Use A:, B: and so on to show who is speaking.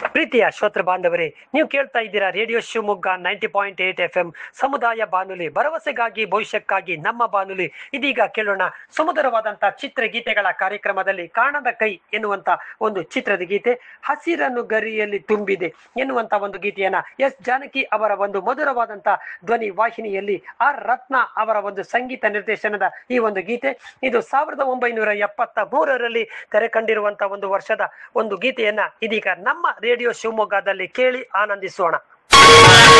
A: ಪ್ರೀತಿಯ ಶ್ರೋತೃ ಬಾಂಧವರೇ ನೀವು ಕೇಳ್ತಾ ಇದ್ದೀರಾ radio Shivamogga ninety point eight F M ಸಮುದಾಯ ಬಾನುಲಿ ಭರವಸೆಗಾಗಿ ಭವಿಷ್ಯಕ್ಕಾಗಿ ನಮ್ಮ ಬಾನುಲಿ ಇದೀಗ ಕೇಳೋಣ ಸುಮಧುರವಾದಂತಹ ಚಿತ್ರಗೀತೆಗಳ ಕಾರ್ಯಕ್ರಮದಲ್ಲಿ ಕಾಣದ ಕೈ ಎನ್ನುವಂತ ಒಂದು ಚಿತ್ರದ ಗೀತೆ ಹಸಿರನ್ನು ಗರಿಯಲ್ಲಿ ತುಂಬಿದೆ ಎನ್ನುವಂತ ಒಂದು ಗೀತೆಯನ್ನ ಎಸ್ ಜಾನಕಿ ಅವರ ಒಂದು ಮಧುರವಾದಂತ ಧ್ವನಿ ವಾಹಿನಿಯಲ್ಲಿ ಆರ್ ರತ್ನ ಅವರ ಒಂದು ಸಂಗೀತ ನಿರ್ದೇಶನದ ಈ ಒಂದು ಗೀತೆ ಇದು ಸಾವಿರದ ಒಂಬೈನೂರ ಎಪ್ಪತ್ತ ಮೂರರಲ್ಲಿ ತೆರೆ ಕಂಡಿರುವಂತ ಒಂದು ವರ್ಷದ ಒಂದು ಗೀತೆಯನ್ನ ಇದೀಗ ನಮ್ಮ ರೇಡಿಯೋ ಶಿವಮೊಗ್ಗದಲ್ಲಿ ಕೇಳಿ ಆನಂದಿಸೋಣ